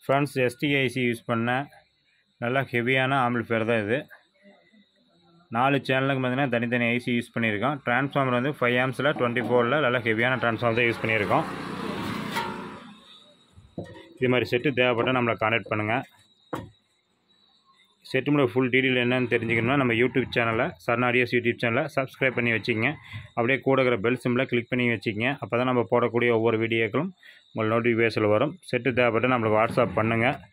friends எஸ்டிஐசி use பண்ண நல்லா ஹெவியான ஆம்பிள்ஃபேர் தான் இது நாலு சேனலுக்கு பார்த்தீங்கன்னா தனித்தனி ஐசி யூஸ் பண்ணியிருக்கோம் ட்ரான்ஸ்ஃபார்மர் வந்து ஃபைவ் ஆம்ஸில் டுவெண்ட்டி ஃபோரில் நல்லா ஹெவியான ட்ரான்ஸ்ஃபார்மர் தான் யூஸ் பண்ணியிருக்கோம் இது மாதிரி செட்டு தேவைப்பட்டால் நம்மளை கான்டாக்ட் பண்ணுங்கள் செட்டுமோட ஃபுல் டீட்டெயில் என்னன்னு தெரிஞ்சுக்கணும்னா நம்ம யூடியூப் சேனலை சர்னாடியஸ் யூடியூப் சேனலை சப்ஸ்கிரைப் பண்ணி வச்சுக்கங்க அப்படியே கூட இருக்கிற பெல் சிம்பிளை கிளிக் பண்ணி வச்சுக்கங்க அப்போ தான் நம்ம போடக்கூடிய ஒவ்வொரு வீடியோக்களும் உங்கள் நோட்டிஃபிகேஷனில் வரும் செட்டு தேவைப்பட்டால் நம்மளுக்கு வாட்ஸ்அப் பண்ணுங்கள்